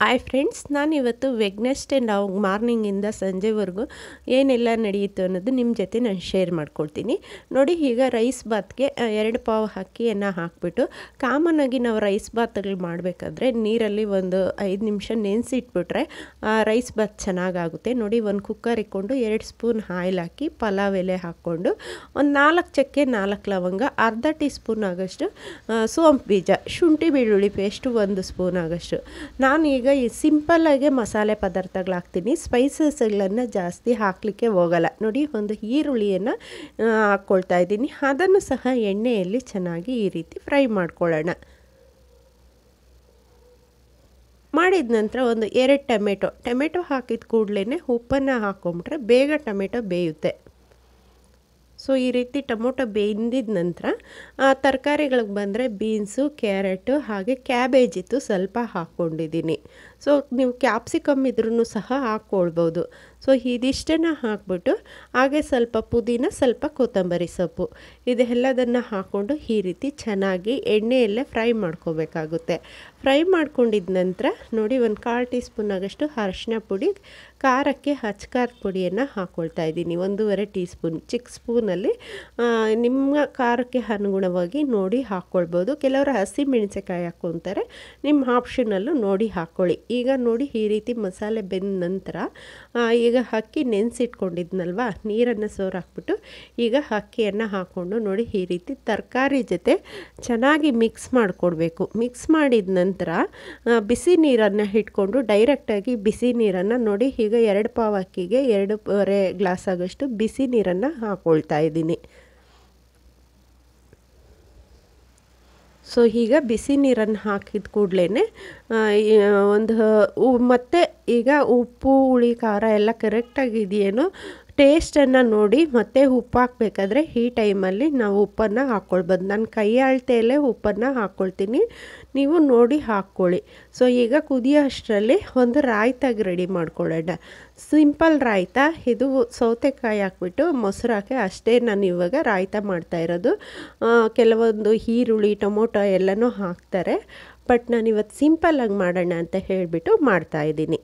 Hi friends ನಾನಿವತ್ತು Wednesday ನಾವು ಮಾರ್ನಿಂಗಿಂದ ಸಂಜೆವರೆಗೂ ಏನೆಲ್ಲ ನಡೆಯಿತು ಅನ್ನೋದು ನಿಮ್ಮ ಜೊತೆ ನಾನು ಶೇರ್ ಮಾಡ್ಕೊಳ್ತೀನಿ ನೋಡಿ ಈಗ ರೈಸ್ ಬಾತ್ಗೆ ಆ, ಎರಡು ಪಾವು ಅಕ್ಕಿಯನ್ನು ಹಾಕ್ಬಿಟ್ಟು ಕಾಮನ್ನಾಗಿ ನಾವು ರೈಸ್ ಬಾತ್ಗಳು ಮಾಡಬೇಕಾದ್ರೆ ನೀರಲ್ಲಿ ಒಂದು ಐದು ನಿಮಿಷ ನೆನೆಸಿಟ್ಬಿಟ್ರೆ ರೈಸ್ ಬಾತ್ ಚೆನ್ನಾಗಾಗುತ್ತೆ ನೋಡಿ ಒಂದು ಕುಕ್ಕರ್ ಇಟ್ಕೊಂಡು ಎರಡು ಸ್ಪೂನ್ ಆಯಿಲ್ ಹಾಕಿ ಪಲಾವ್ ಎಲೆ ಹಾಕ್ಕೊಂಡು ಒಂದು ನಾಲ್ಕು ಚಕ್ಕೆ ನಾಲ್ಕು ಲವಂಗ ಅರ್ಧ ಟೀ ಸ್ಪೂನ್ ಆಗೋಷ್ಟು ಆ, ಸೋಂಪು ಬೀಜ ಶುಂಠಿ ಬೆಳ್ಳುಳ್ಳಿ ಪೇಸ್ಟು ಒಂದು ಸ್ಪೂನ್ ಆಗೋಷ್ಟು ನಾನು ಈಗ ಈ ಸಿಂಪಲ್ಲಾಗೆ ಮಸಾಲೆ ಪದಾರ್ಥಗಳು ಹಾಕ್ತೀನಿ ಸ್ಪೈಸಸ್ಗಳನ್ನು ಜಾಸ್ತಿ ಹಾಕಲಿಕ್ಕೆ ಹೋಗಲ್ಲ ನೋಡಿ ಒಂದು ಈರುಳ್ಳಿಯನ್ನು ಹಾಕ್ಕೊಳ್ತಾ ಇದ್ದೀನಿ ಅದನ್ನು ಸಹ ಎಣ್ಣೆಯಲ್ಲಿ ಚೆನ್ನಾಗಿ ಈ ರೀತಿ ಫ್ರೈ ಮಾಡ್ಕೊಳ್ಳೋಣ ಮಾಡಿದ ನಂತರ ಒಂದು ಎರಡು ಟೊಮೆಟೊ ಟೊಮೆಟೊ ಹಾಕಿದ ಕೂಡಲೇ ಉಪ್ಪನ್ನು ಹಾಕ್ಕೊಂಬಿಟ್ರೆ ಬೇಗ ಟೊಮೆಟೊ ಬೇಯುತ್ತೆ ಸೊ ಈ ರೀತಿ ಟೊಮೊಟೊ ಬೇಯ್ದಿದ ನಂತರ ತರಕಾರಿಗಳಿಗೆ ಬಂದರೆ ಬೀನ್ಸು ಕ್ಯಾರೆಟು ಹಾಗೆ ಕ್ಯಾಬೇಜ್ ಇತ್ತು ಸ್ವಲ್ಪ ಹಾಕ್ಕೊಂಡಿದ್ದೀನಿ ಸೊ ನೀವು ಕ್ಯಾಪ್ಸಿಕಮ್ ಇದ್ರೂ ಸಹ ಹಾಕ್ಕೊಳ್ಬೋದು ಸೊ ಇದಿಷ್ಟನ್ನು ಹಾಕ್ಬಿಟ್ಟು ಹಾಗೆ ಸ್ವಲ್ಪ ಪುದೀನ ಸ್ವಲ್ಪ ಕೊತ್ತಂಬರಿ ಸೊಪ್ಪು ಇದೆಲ್ಲದನ್ನು ಹಾಕ್ಕೊಂಡು ಈ ರೀತಿ ಚೆನ್ನಾಗಿ ಎಣ್ಣೆಯಲ್ಲೇ ಫ್ರೈ ಮಾಡ್ಕೋಬೇಕಾಗುತ್ತೆ ಫ್ರೈ ಮಾಡ್ಕೊಂಡಿದ ನಂತರ ನೋಡಿ ಒಂದು ಕಾಲು ಟೀ ಸ್ಪೂನ್ ಆಗಷ್ಟು ಅರಶಿನ ಪುಡಿ ಖಾರಕ್ಕೆ ಹಚ್ಕಾರದ ಪುಡಿಯನ್ನು ಹಾಕ್ಕೊಳ್ತಾ ಇದ್ದೀನಿ ಒಂದೂವರೆ ಟೀ ಸ್ಪೂನ್ ಚಿಕ್ಕ ಸ್ಪೂನಲ್ಲಿ ನಿಮ್ಮ ಖಾರಕ್ಕೆ ಅನುಗುಣವಾಗಿ ನೋಡಿ ಹಾಕ್ಕೊಳ್ಬೋದು ಕೆಲವರು ಹಸಿ ಮೆಣಸಿನ್ಕಾಯಿ ಹಾಕ್ಕೊತಾರೆ ನಿಮ್ಮ ಆಪ್ಷನಲ್ಲು ನೋಡಿ ಹಾಕ್ಕೊಳ್ಳಿ ಈಗ ನೋಡಿ ಈ ರೀತಿ ಮಸಾಲೆ ಬೆಂದ ನಂತರ ಈಗ ಅಕ್ಕಿ ನೆನೆಸಿಟ್ಕೊಂಡಿದ್ನಲ್ವ ನೀರನ್ನು ಸೋರು ಹಾಕ್ಬಿಟ್ಟು ಈಗ ಅಕ್ಕಿಯನ್ನು ಹಾಕ್ಕೊಂಡು ನೋಡಿ ಈ ರೀತಿ ತರಕಾರಿ ಜೊತೆ ಚೆನ್ನಾಗಿ ಮಿಕ್ಸ್ ಮಾಡಿಕೊಡ್ಬೇಕು ಮಿಕ್ಸ್ ಮಾಡಿದ ನಂತರ ಬಿಸಿ ನೀರನ್ನು ಇಟ್ಕೊಂಡು ಡೈರೆಕ್ಟಾಗಿ ಬಿಸಿ ನೀರನ್ನು ನೋಡಿ ಈಗ ಎರಡು ಪಾವ್ ಅಕ್ಕಿಗೆ ಎರಡೂವರೆ ಗ್ಲಾಸ್ ಆಗೋಷ್ಟು ಬಿಸಿ ನೀರನ್ನು ಹಾಕ್ಕೊಳ್ತಾ ಇದ್ದೀನಿ ಸೊ ಈಗ ಬಿಸಿ ನೀರನ್ನು ಹಾಕಿದ ಕೂಡಲೇ ಒಂದು ಮತ್ತು ಈಗ ಉಪ್ಪು ಹುಳಿ ಖಾರ ಎಲ್ಲ ಕರೆಕ್ಟಾಗಿದೆಯೇನೋ ಟೇಸ್ಟನ್ನು ನೋಡಿ ಮತ್ತೆ ಉಪ್ಪು ಹಾಕಬೇಕಾದ್ರೆ ಈ ಟೈಮಲ್ಲಿ ನಾವು ಉಪ್ಪನ್ನು ಹಾಕ್ಕೊಳ್ಬೋದು ನಾನು ಕೈ ಅಳತೆಯಲ್ಲೇ ಉಪ್ಪನ್ನು ಹಾಕ್ಕೊಳ್ತೀನಿ ನೀವು ನೋಡಿ ಹಾಕ್ಕೊಳ್ಳಿ ಸೊ ಈಗ ಕುದಿಯೋ ಅಷ್ಟರಲ್ಲಿ ಒಂದು ರಾಯ್ತಾಗಿ ರೆಡಿ ಮಾಡ್ಕೊಳ್ಳೋಣ ಸಿಂಪಲ್ ರಾಯ್ತ ಇದು ಸೌತೆಕಾಯಿ ಹಾಕ್ಬಿಟ್ಟು ಮೊಸರು ಹಾಕಿ ಅಷ್ಟೇ ನಾನು ಇವಾಗ ರಾಯ್ತ ಮಾಡ್ತಾ ಇರೋದು ಕೆಲವೊಂದು ಈರುಳ್ಳಿ ಟೊಮೊಟೊ ಎಲ್ಲನೂ ಹಾಕ್ತಾರೆ ಬಟ್ ನಾನು ಇವತ್ತು ಸಿಂಪಲ್ಲಾಗಿ ಮಾಡೋಣ ಅಂತ ಹೇಳಿಬಿಟ್ಟು ಮಾಡ್ತಾಯಿದ್ದೀನಿ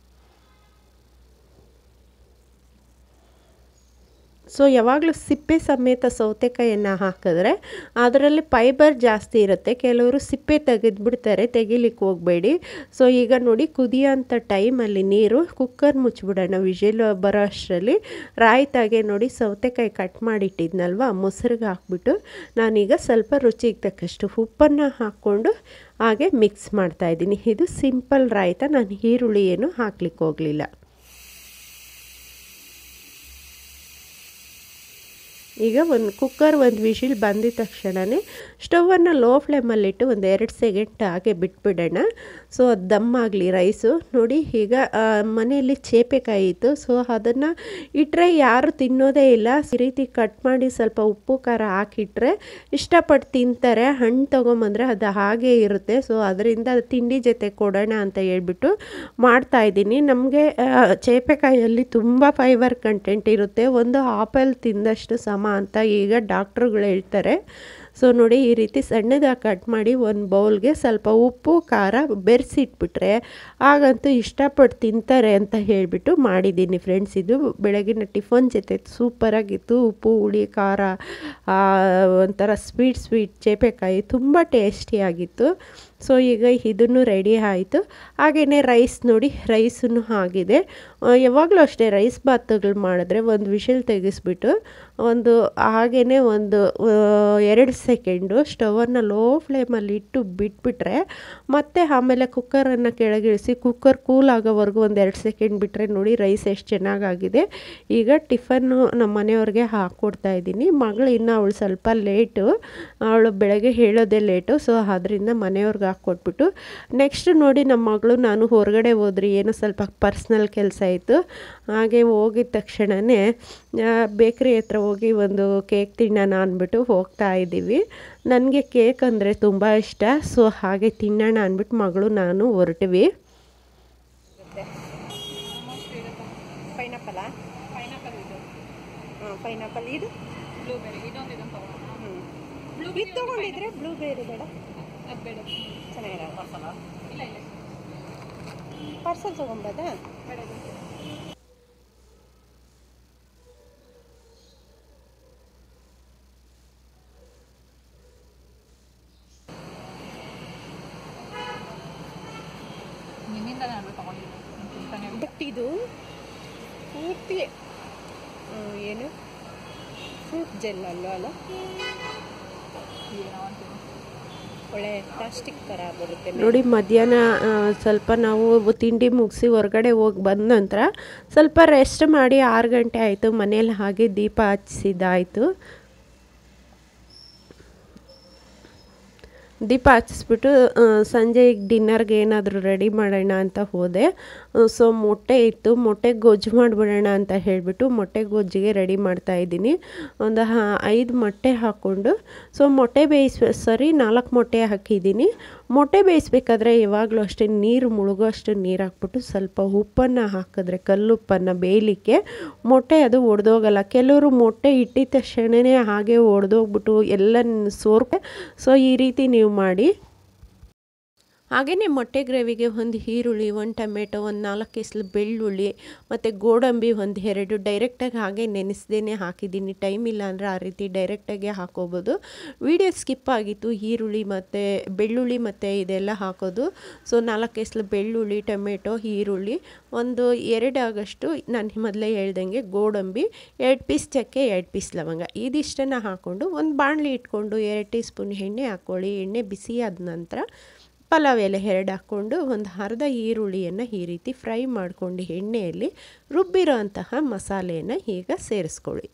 ಸೊ ಯಾವಾಗಲೂ ಸಿಪ್ಪೆ ಸಮೇತ ಸೌತೆಕಾಯಿಯನ್ನು ಹಾಕಿದ್ರೆ ಅದರಲ್ಲಿ ಫೈಬರ್ ಜಾಸ್ತಿ ಇರುತ್ತೆ ಕೆಲವರು ಸಿಪ್ಪೆ ತೆಗೆದುಬಿಡ್ತಾರೆ ತೆಗಿಲಿಕ್ಕೆ ಹೋಗಬೇಡಿ ಸೊ ಈಗ ನೋಡಿ ಕುದಿಯೋಂಥ ಟೈಮಲ್ಲಿ ನೀರು ಕುಕ್ಕರ್ ಮುಚ್ಚಿಬಿಡೋಣ ವಿಜಿಲ್ ಬರೋ ಅಷ್ಟರಲ್ಲಿ ರಾಯ್ತಾಗೆ ನೋಡಿ ಸೌತೆಕಾಯಿ ಕಟ್ ಮಾಡಿಟ್ಟಿದ್ನಲ್ವ ಮೊಸರಿಗೆ ಹಾಕ್ಬಿಟ್ಟು ನಾನೀಗ ಸ್ವಲ್ಪ ರುಚಿಗೆ ತಕ್ಕಷ್ಟು ಉಪ್ಪನ್ನು ಹಾಕ್ಕೊಂಡು ಹಾಗೆ ಮಿಕ್ಸ್ ಮಾಡ್ತಾಯಿದ್ದೀನಿ ಇದು ಸಿಂಪಲ್ ರಾಯ್ತ ನಾನು ಈರುಳ್ಳಿ ಏನು ಹಾಕ್ಲಿಕ್ಕೆ ಹೋಗಲಿಲ್ಲ ಈಗ ಒಂದು ಕುಕ್ಕರ್ ಒಂದು ವಿಶಿಲ್ ಬಂದಿದ ತಕ್ಷಣವೇ ಸ್ಟವನ್ನು ಲೋ ಫ್ಲೇಮಲ್ಲಿಟ್ಟು ಒಂದು ಎರಡು ಸೆಕೆಂಡ್ ಹಾಗೆ ಬಿಟ್ಬಿಡೋಣ ಸೊ ಅದು ದಮ್ ಆಗಲಿ ರೈಸು ನೋಡಿ ಈಗ ಮನೆಯಲ್ಲಿ ಚೇಪೆಕಾಯಿ ಇತ್ತು ಸೊ ಅದನ್ನು ಇಟ್ಟರೆ ಯಾರು ತಿನ್ನೋದೇ ಇಲ್ಲ ಈ ರೀತಿ ಕಟ್ ಮಾಡಿ ಸ್ವಲ್ಪ ಉಪ್ಪು ಖಾರ ಹಾಕಿಟ್ರೆ ಇಷ್ಟಪಟ್ಟು ತಿಂತಾರೆ ಹಣ್ಣು ತೊಗೊಂಬಂದರೆ ಅದು ಹಾಗೇ ಇರುತ್ತೆ ಸೊ ಅದರಿಂದ ತಿಂಡಿ ಜೊತೆ ಕೊಡೋಣ ಅಂತ ಹೇಳ್ಬಿಟ್ಟು ಮಾಡ್ತಾಯಿದ್ದೀನಿ ನಮಗೆ ಚೇಪೆಕಾಯಲ್ಲಿ ತುಂಬ ಫೈಬರ್ ಕಂಟೆಂಟ್ ಇರುತ್ತೆ ಒಂದು ಆಪಲ್ ತಿಂದಷ್ಟು ಸಮ ಅಂತ ಈಗ ಡಾಕ್ಟ್ರುಗಳು ಹೇಳ್ತಾರೆ ಸೊ ನೋಡಿ ಈ ರೀತಿ ಸಣ್ಣದಾಗಿ ಕಟ್ ಮಾಡಿ ಒಂದು ಬೌಲ್ಗೆ ಸ್ವಲ್ಪ ಉಪ್ಪು ಖಾರ ಬೆರೆಸಿಟ್ಬಿಟ್ರೆ ಆಗಂತೂ ಇಷ್ಟಪಟ್ಟು ತಿಂತಾರೆ ಅಂತ ಹೇಳಿಬಿಟ್ಟು ಮಾಡಿದ್ದೀನಿ ಫ್ರೆಂಡ್ಸ್ ಇದು ಬೆಳಗಿನ ಟಿಫನ್ ಜೊತೆ ಸೂಪರಾಗಿತ್ತು ಉಪ್ಪು ಹುಳಿ ಖಾರ ಒಂಥರ ಸ್ವೀಟ್ ಸ್ವೀಟ್ ಚೇಪೆಕಾಯಿ ತುಂಬ ಟೇಸ್ಟಿಯಾಗಿತ್ತು ಸೊ ಈಗ ಇದನ್ನು ರೆಡಿ ಆಯಿತು ಹಾಗೆಯೇ ರೈಸ್ ನೋಡಿ ರೈಸನ್ನು ಆಗಿದೆ ಯಾವಾಗಲೂ ಅಷ್ಟೇ ರೈಸ್ ಬಾತುಗಳು ಮಾಡಿದ್ರೆ ಒಂದು ವಿಷಲ್ ತೆಗೆಸ್ಬಿಟ್ಟು ಒಂದು ಹಾಗೆಯೇ ಒಂದು ಎರಡು ಸೆಕೆಂಡು ಸ್ಟವನ್ನು ಲೋ ಫ್ಲೇಮಲ್ಲಿ ಇಟ್ಟು ಬಿಟ್ಬಿಟ್ರೆ ಮತ್ತೆ ಆಮೇಲೆ ಕುಕ್ಕರನ್ನು ಕೆಳಗಿಳಿಸಿ ಕುಕ್ಕರ್ ಕೂಲ್ ಆಗೋವರೆಗೂ ಒಂದು ಎರಡು ಸೆಕೆಂಡ್ ಬಿಟ್ಟರೆ ನೋಡಿ ರೈಸ್ ಎಷ್ಟು ಚೆನ್ನಾಗಾಗಿದೆ ಈಗ ಟಿಫನ್ನು ನಮ್ಮ ಮನೆಯವ್ರಿಗೆ ಹಾಕ್ಕೊಡ್ತಾ ಇದ್ದೀನಿ ಮಗಳು ಇನ್ನು ಅವಳು ಸ್ವಲ್ಪ ಲೇಟು ಅವಳು ಬೆಳಗ್ಗೆ ಹೇಳೋದೇ ಲೇಟು ಸೊ ಅದರಿಂದ ಮನೆಯವ್ರಿಗೆ ಹಾಕ್ಕೊಟ್ಬಿಟ್ಟು ನೆಕ್ಸ್ಟ್ ನೋಡಿ ನಮ್ಮ ಮಗಳು ನಾನು ಹೊರಗಡೆ ಹೋದ್ರಿ ಏನೋ ಸ್ವಲ್ಪ ಪರ್ಸ್ನಲ್ ಕೆಲಸ ಇತ್ತು ಹಾಗೆ ಹೋಗಿದ ತಕ್ಷಣವೇ ಬೇಕ್ರಿ ಹತ್ರ ಹೋಗಿ ಒಂದು ಕೇಕ್ ತಿನ್ನೋಣ ಅಂದ್ಬಿಟ್ಟು ಹೋಗ್ತಾ ಇದ್ದೀವಿ ನನಗೆ ಕೇಕ್ ಅಂದರೆ ತುಂಬ ಇಷ್ಟ ಸೊ ಹಾಗೆ ತಿನ್ನೋಣ ಅಂದ್ಬಿಟ್ಟು ಮಗಳು ನಾನು ಹೊರಟ್ವಿ ಪೈನಾಪಲ ಪೈನಾಪಲ್ ಇದು ಪೈನಾಪಲ್ ಇದು ಬ್ಲೂಬೆರಿ ಇದೊಂದು ಇದೊಂದು ತಗೋಣ ಇದು ತೊಗೊಂಡಿದ್ರೆ ಬ್ಲೂಬೇರಿ ಬೇಡ ಅದು ಬೇಡ ಚೆನ್ನಾಗಿರಲ್ಲ ಇಲ್ಲ ಇಲ್ಲ ಪಾರ್ಸಲ್ ತೊಗೊಂಬೋದಾ ನಿನ್ನಿಂದನೇ ಅಲ್ವಾ ತಗೊಂಡಿದ್ದು ನೀನ್ ತಿಂತಾನೆ ಇರು. ಬಟ್ ಇದು ಪೂರ್ತಿ ಆ, ಏನು ಫ್ರೂಟ್ ಜೆಲ್ ಅಲ್ಲ ಅಲ್ಲ ಏನೋ ಅಂತೀನಿ ಒಳ್ಳೆ ಪ್ಲಾಸ್ಟಿಕ್ ಥರ ಬರುತ್ತೆ ನೋಡಿ ಮಧ್ಯಾಹ್ನ ಆ, ಸ್ವಲ್ಪ ನಾವು ತಿಂಡಿ ಮುಗಿಸಿ ಹೊರಗಡೆ ಹೋಗಿ ಬಂದ ನಂತರ ಸ್ವಲ್ಪ ರೆಸ್ಟ್ ಮಾಡಿ ಆರು ಗಂಟೆ ಆಯಿತು ಮನೇಲಿ ಹಾಗೆ ದೀಪ ಹಚ್ಚಿದ್ದಾಯಿತು ದೀಪ ಹಚ್ಚಿಸ್ಬಿಟ್ಟು ಆ, ಸಂಜೆ ಈಗ ಡಿನ್ನರ್ಗೆ ಏನಾದರೂ ರೆಡಿ ಮಾಡೋಣ ಅಂತ ಹೋದೆ ಸೊ ಮೊಟ್ಟೆ ಇತ್ತು ಮೊಟ್ಟೆ ಗೊಜ್ಜು ಮಾಡಿಬಿಡೋಣ ಅಂತ ಹೇಳಿಬಿಟ್ಟು ಮೊಟ್ಟೆ ಗೊಜ್ಜಿಗೆ ರೆಡಿ ಮಾಡ್ತಾ ಇದ್ದೀನಿ ಒಂದು ಹಾ ಐದು ಮೊಟ್ಟೆ ಹಾಕ್ಕೊಂಡು ಸೊ ಮೊಟ್ಟೆ ಬೇಯಿಸ್ ಸರಿ ನಾಲ್ಕು ಮೊಟ್ಟೆ ಹಾಕಿದ್ದೀನಿ ಮೊಟ್ಟೆ ಬೇಯಿಸ್ಬೇಕಾದ್ರೆ ಯಾವಾಗಲೂ ಅಷ್ಟೇ ನೀರು ಮುಳುಗೋ ಅಷ್ಟು ನೀರು ಹಾಕ್ಬಿಟ್ಟು ಸ್ವಲ್ಪ ಉಪ್ಪನ್ನು ಹಾಕಿದ್ರೆ ಕಲ್ಲುಪ್ಪನ್ನು ಬೇಯಲಿಕ್ಕೆ ಮೊಟ್ಟೆ ಅದು ಒಡೆದೋಗಲ್ಲ ಕೆಲವರು ಮೊಟ್ಟೆ ಇಟ್ಟಿದ ತಕ್ಷಣವೇ ಹಾಗೆ ಒಡೆದೋಗ್ಬಿಟ್ಟು ಎಲ್ಲ ಸೋರ್ಕೆ ಸೊ ಈ ರೀತಿ ನೀವು ಮಾಡಿ ಹಾಗೆಯೇ ಮೊಟ್ಟೆ ಗ್ರೇವಿಗೆ ಒಂದು ಈರುಳ್ಳಿ ಒಂದು ಟೊಮೆಟೊ ಒಂದು ನಾಲ್ಕು ಎಸ್ಲು ಬೆಳ್ಳುಳ್ಳಿ ಮತ್ತು ಗೋಡಂಬಿ ಒಂದು ಎರಡು ಡೈರೆಕ್ಟಾಗಿ ಹಾಗೆ ನೆನೆಸ್ದೇ ಹಾಕಿದ್ದೀನಿ ಟೈಮ್ ಇಲ್ಲ ಅಂದರೆ ಆ ರೀತಿ ಡೈರೆಕ್ಟಾಗೆ ಹಾಕೋಬೋದು ವಿಡಿಯೋ ಸ್ಕಿಪ್ ಆಗಿತ್ತು ಈರುಳ್ಳಿ ಮತ್ತು ಬೆಳ್ಳುಳ್ಳಿ ಮತ್ತು ಇದೆಲ್ಲ ಹಾಕೋದು ಸೊ ನಾಲ್ಕು ಎಸ್ಲು ಬೆಳ್ಳುಳ್ಳಿ ಟೊಮೆಟೊ ಈರುಳ್ಳಿ ಒಂದು ಎರಡು ಆಗಷ್ಟು ನಾನು ಮೊದಲೇ ಹೇಳ್ದಂಗೆ ಗೋಡಂಬಿ ಎರಡು ಪೀಸ್ ಚಕ್ಕೆ ಎರಡು ಪೀಸ್ ಲವಂಗ ಇದಿಷ್ಟನ್ನು ಹಾಕ್ಕೊಂಡು ಒಂದು ಬಾಣಲಿ ಇಟ್ಕೊಂಡು ಎರಡು ಟೀ ಸ್ಪೂನ್ ಎಣ್ಣೆ ಹಾಕ್ಕೊಳ್ಳಿ ಎಣ್ಣೆ ಬಿಸಿ ಆದ ನಂತರ ಪಲಾವ್ ಎಲೆ ಎರಡು ಹಾಕ್ಕೊಂಡು ಒಂದು ಅರ್ಧ ಈರುಳ್ಳಿಯನ್ನು ಈ ರೀತಿ ಫ್ರೈ ಮಾಡ್ಕೊಂಡು ಎಣ್ಣೆಯಲ್ಲಿ ರುಬ್ಬಿರೋ ಅಂತಹ ಮಸಾಲೆಯನ್ನು ಈಗ ಸೇರಿಸ್ಕೊಳ್ಳಿ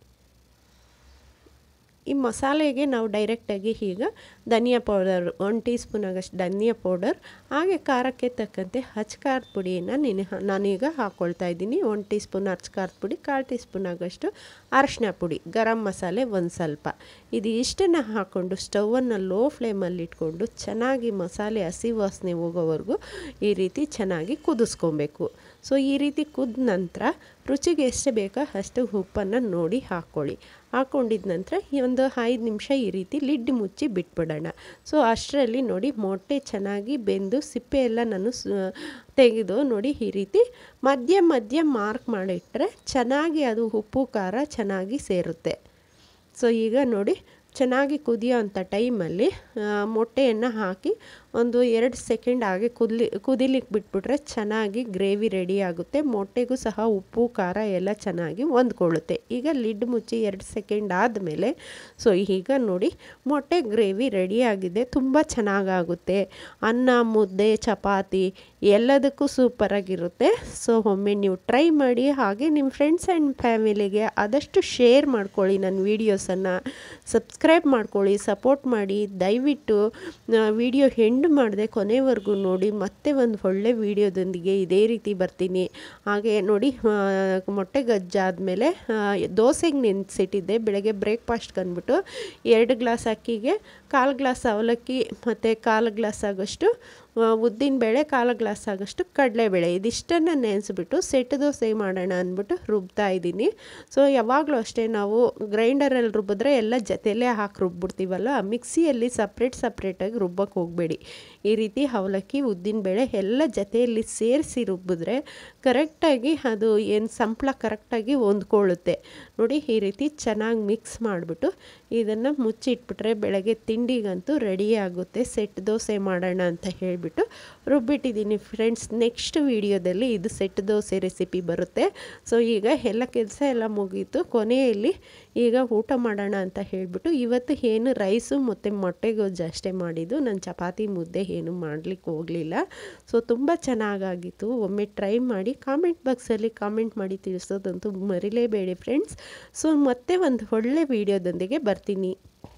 ಈ ಮಸಾಲೆಗೆ ನಾವು ಡೈರೆಕ್ಟಾಗಿ ಈಗ ಧನಿಯಾ ಪೌಡರ್ ಒನ್ ಟೀ ಸ್ಪೂನ್ ಆಗಷ್ಟು ಧನಿಯಾ ಪೌಡರ್ ಹಾಗೆ ಖಾರಕ್ಕೆ ತಕ್ಕಂತೆ ಹಚ್ ಖಾರದ ಪುಡಿಯನ್ನು ನೀನು ನಾನೀಗ ಹಾಕ್ಕೊಳ್ತಾ ಇದ್ದೀನಿ ಒನ್ ಟೀ ಸ್ಪೂನ್ ಹಚ್ ಖಾರದ ಪುಡಿ ಕಾಲು ಟೀ ಸ್ಪೂನ್ ಆಗಷ್ಟು ಅರಶಿನ ಪುಡಿ ಗರಂ ಮಸಾಲೆ ಒಂದು ಸ್ವಲ್ಪ ಇದು ಇಷ್ಟನ್ನು ಹಾಕ್ಕೊಂಡು ಸ್ಟವನ್ನು ಲೋ ಫ್ಲೇಮಲ್ಲಿ ಇಟ್ಕೊಂಡು ಚೆನ್ನಾಗಿ ಮಸಾಲೆ ಹಸಿ ವಾಸನೆ ಹೋಗೋವರೆಗೂ ಈ ರೀತಿ ಚೆನ್ನಾಗಿ ಕುದಿಸ್ಕೊಬೇಕು ಸೊ ಈ ರೀತಿ ಕುದ ನಂತರ ರುಚಿಗೆ ಎಷ್ಟು ಬೇಕೋ ಅಷ್ಟು ಉಪ್ಪನ್ನು ನೋಡಿ ಹಾಕ್ಕೊಳ್ಳಿ ಹಾಕ್ಕೊಂಡಿದ ನಂತರ ಈ ಒಂದು ಐದು ನಿಮಿಷ ಈ ರೀತಿ ಲಿಡ್ ಮುಚ್ಚಿ ಬಿಟ್ಬಿಡೋಣ ಸೊ ಅಷ್ಟರಲ್ಲಿ ನೋಡಿ ಮೊಟ್ಟೆ ಚೆನ್ನಾಗಿ ಬೆಂದು ಸಿಪ್ಪೆ ಎಲ್ಲ ನಾನು ಸ ತೆಗೆದು ನೋಡಿ ಈ ರೀತಿ ಮಧ್ಯ ಮಧ್ಯ ಮಾರ್ಕ್ ಮಾಡಿಟ್ರೆ ಚೆನ್ನಾಗಿ ಅದು ಉಪ್ಪು ಖಾರ ಚೆನ್ನಾಗಿ ಸೇರುತ್ತೆ ಸೊ ಈಗ ನೋಡಿ ಚೆನ್ನಾಗಿ ಕುದಿಯೋ ಅಂಥ ಟೈಮಲ್ಲಿ ಮೊಟ್ಟೆಯನ್ನು ಹಾಕಿ ಒಂದು ಎರಡು ಸೆಕೆಂಡ್ ಹಾಗೆ ಕುದ್ಲಿ ಕುದಿಲಿಕ್ಕೆ ಬಿಟ್ಬಿಟ್ರೆ ಚೆನ್ನಾಗಿ ಗ್ರೇವಿ ರೆಡಿ ಆಗುತ್ತೆ ಮೊಟ್ಟೆಗೂ ಸಹ ಉಪ್ಪು ಖಾರ ಎಲ್ಲ ಚೆನ್ನಾಗಿ ಹೊಂದ್ಕೊಳ್ಳುತ್ತೆ ಈಗ ಲಿಡ್ ಮುಚ್ಚಿ ಎರಡು ಸೆಕೆಂಡ್ ಆದಮೇಲೆ ಸೊ ಈಗ ನೋಡಿ ಮೊಟ್ಟೆ ಗ್ರೇವಿ ರೆಡಿಯಾಗಿದೆ ತುಂಬ ಚೆನ್ನಾಗಾಗುತ್ತೆ ಅನ್ನ ಮುದ್ದೆ ಚಪಾತಿ ಎಲ್ಲದಕ್ಕೂ ಸೂಪರಾಗಿರುತ್ತೆ ಸೊ ಒಮ್ಮೆ ನೀವು ಟ್ರೈ ಮಾಡಿ ಹಾಗೆ ನಿಮ್ಮ ಫ್ರೆಂಡ್ಸ್ ಆ್ಯಂಡ್ ಫ್ಯಾಮಿಲಿಗೆ ಆದಷ್ಟು ಶೇರ್ ಮಾಡ್ಕೊಳ್ಳಿ ನನ್ನ ವೀಡಿಯೋಸನ್ನು ಸಬ್ಸ್ಕ್ರೈಬ್ ಮಾಡ್ಕೊಳ್ಳಿ ಸಪೋರ್ಟ್ ಮಾಡಿ ದಯವಿಟ್ಟು ವಿಡಿಯೋ ಹೆಂಡು ಮಾಡಿದೆ ಕೊನೆವರೆಗೂ ನೋಡಿ ಮತ್ತೆ ಒಂದು ಒಳ್ಳೆ ವಿಡಿಯೋದೊಂದಿಗೆ ಇದೇ ರೀತಿ ಬರ್ತೀನಿ ಹಾಗೆ ನೋಡಿ ಆ, ಮೊಟ್ಟೆ ಗಜ್ಜಾದಮೇಲೆ ದೋಸೆಗೆ ನೆನೆಸಿಟ್ಟಿದ್ದೆ ಬೆಳಗ್ಗೆ ಬ್ರೇಕ್ಫಾಸ್ಟ್ಗೆ ಅಂದ್ಬಿಟ್ಟು ಎರಡು ಗ್ಲಾಸ್ ಅಕ್ಕಿಗೆ ಕಾಲು ಗ್ಲಾಸ್ ಅವಲಕ್ಕಿ ಮತ್ತು ಕಾಲು ಗ್ಲಾಸ್ ಆಗೋಷ್ಟು ಉದ್ದಿನ ಬೇಳೆ ಕಾಲು ಗ್ಲಾಸ್ ಆಗೋಷ್ಟು ಕಡಲೆಬೇಳೆ ಇದಿಷ್ಟನ್ನು ನೆನೆಸ್ಬಿಟ್ಟು ಸೆಟ್ ದೋಸೆ ಮಾಡೋಣ ಅಂದ್ಬಿಟ್ಟು ರುಬ್ತಾ ಇದ್ದೀನಿ ಸೊ ಯಾವಾಗಲೂ ಅಷ್ಟೇ ನಾವು ಗ್ರೈಂಡರಲ್ಲಿ ರುಬ್ಬಿದ್ರೆ ಎಲ್ಲ ಜೊತೆಲೇ ಹಾಕಿ ರುಬ್ಬಿಡ್ತೀವಲ್ಲ ಮಿಕ್ಸಿಯಲ್ಲಿ ಸಪ್ರೇಟ್ ಸಪ್ರೇಟಾಗಿ ರುಬ್ಬಕ್ಕೆ ಹೋಗಬೇಡಿ ಈ ರೀತಿ ಅವಲಕ್ಕಿ ಉದ್ದಿನಬೇಳೆ ಎಲ್ಲ ಜೊತೆಯಲ್ಲಿ ಸೇರಿಸಿ ರುಬ್ಬಿದ್ರೆ ಕರೆಕ್ಟಾಗಿ ಅದು ಏನು ಸಂಪಳ ಕರೆಕ್ಟಾಗಿ ಹೊಂದ್ಕೊಳ್ಳುತ್ತೆ ನೋಡಿ ಈ ರೀತಿ ಚೆನ್ನಾಗಿ ಮಿಕ್ಸ್ ಮಾಡಿಬಿಟ್ಟು ಇದನ್ನು ಮುಚ್ಚಿಟ್ಬಿಟ್ರೆ ಬೆಳಗ್ಗೆ ತಿಂಡಿಗಂತೂ ರೆಡಿ ಆಗುತ್ತೆ ಸೆಟ್ ದೋಸೆ ಮಾಡೋಣ ಅಂತ ಹೇಳಿಬಿಟ್ಟು ರುಬ್ಬಿಟ್ಟಿದ್ದೀನಿ ಫ್ರೆಂಡ್ಸ್ ನೆಕ್ಸ್ಟ್ ವೀಡಿಯೋದಲ್ಲಿ ಇದು ಸೆಟ್ ದೋಸೆ ರೆಸಿಪಿ ಬರುತ್ತೆ ಸೊ ಈಗ ಎಲ್ಲ ಕೆಲಸ ಎಲ್ಲ ಮುಗೀತು ಕೊನೆಯಲ್ಲಿ ಈಗ ಊಟ ಮಾಡೋಣ ಅಂತ ಹೇಳಿಬಿಟ್ಟು ಇವತ್ತು ಏನು ರೈಸು ಮತ್ತು ಮೊಟ್ಟೆ ಗೊಜ್ಜು ಅಷ್ಟೇ ಮಾಡಿದ್ದು ನಾನು ಚಪಾತಿ ಮುದ್ದೆ ಏನು ಮಾಡಲಿಕ್ಕೆ ಹೋಗಲಿಲ್ಲ ಸೊ ತುಂಬ ಚೆನ್ನಾಗಾಗಿತ್ತು ಒಮ್ಮೆ ಟ್ರೈ ಮಾಡಿ ಕಾಮೆಂಟ್ ಬಾಕ್ಸಲ್ಲಿ ಕಾಮೆಂಟ್ ಮಾಡಿ ತಿಳಿಸೋದಂತೂ ಮರಿಲೇಬೇಡಿ ಫ್ರೆಂಡ್ಸ್ ಸೊ ಮತ್ತೆ ಒಂದು ಒಳ್ಳೆ ವೀಡಿಯೋದೊಂದಿಗೆ ಬರ್ತೀನಿ